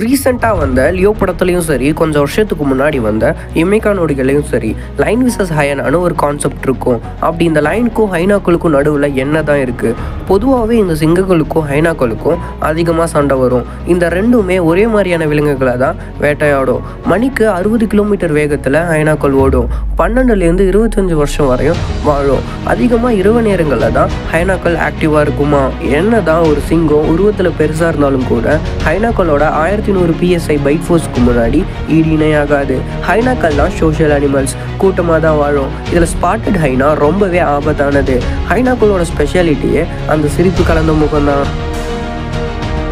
ரீசெண்டாக வந்த லியோ படத்துலையும் சரி கொஞ்சம் வருஷத்துக்கு முன்னாடி வந்த இமைக்கா நொடிகளையும் சரி லைன் விசஸ் ஹயனானு ஒரு கான்செப்ட் இருக்கும் அப்படி இந்த லைனுக்கும் ஹைனாக்களுக்கும் நடுவில் என்ன தான் இருக்குது பொதுவாகவே இந்த சிங்கங்களுக்கும் ஹைனாக்களுக்கும் அதிகமாக சண்டை வரும் இந்த ரெண்டுமே ஒரே மாதிரியான விலங்குகளை தான் வேட்டையாடும் மணிக்கு அறுபது கிலோமீட்டர் வேகத்தில் ஹைனாக்கள் ஓடும் பன்னெண்டுலேருந்து இருபத்தஞ்சு வருஷம் வரையும் வாழும் அதிகமாக இரவு நேரங்களில் தான் ஹைனாக்கள் ஆக்டிவாக இருக்குமா என்ன தான் ஒரு சிங்கம் உருவத்தில் பெருசாக இருந்தாலும் கூட ஹைனாக்களோட ஆயிரத்தி நூறு பிஎஸ்ஐ பைட் ஃபோர்ஸ்க்கு முன்னாடி ஈடு இணையாகாது ஹைனாக்கள்லாம் சோஷியல் அனிமல்ஸ் கூட்டமாக தான் வாழும் இதில் ஸ்பாட்டட் ஹைனா ரொம்பவே ஆபத்தானது ஹைனாக்களோட ஸ்பெஷாலிட்டியே அந்த சிரிப்பு கலந்த முகம்தான்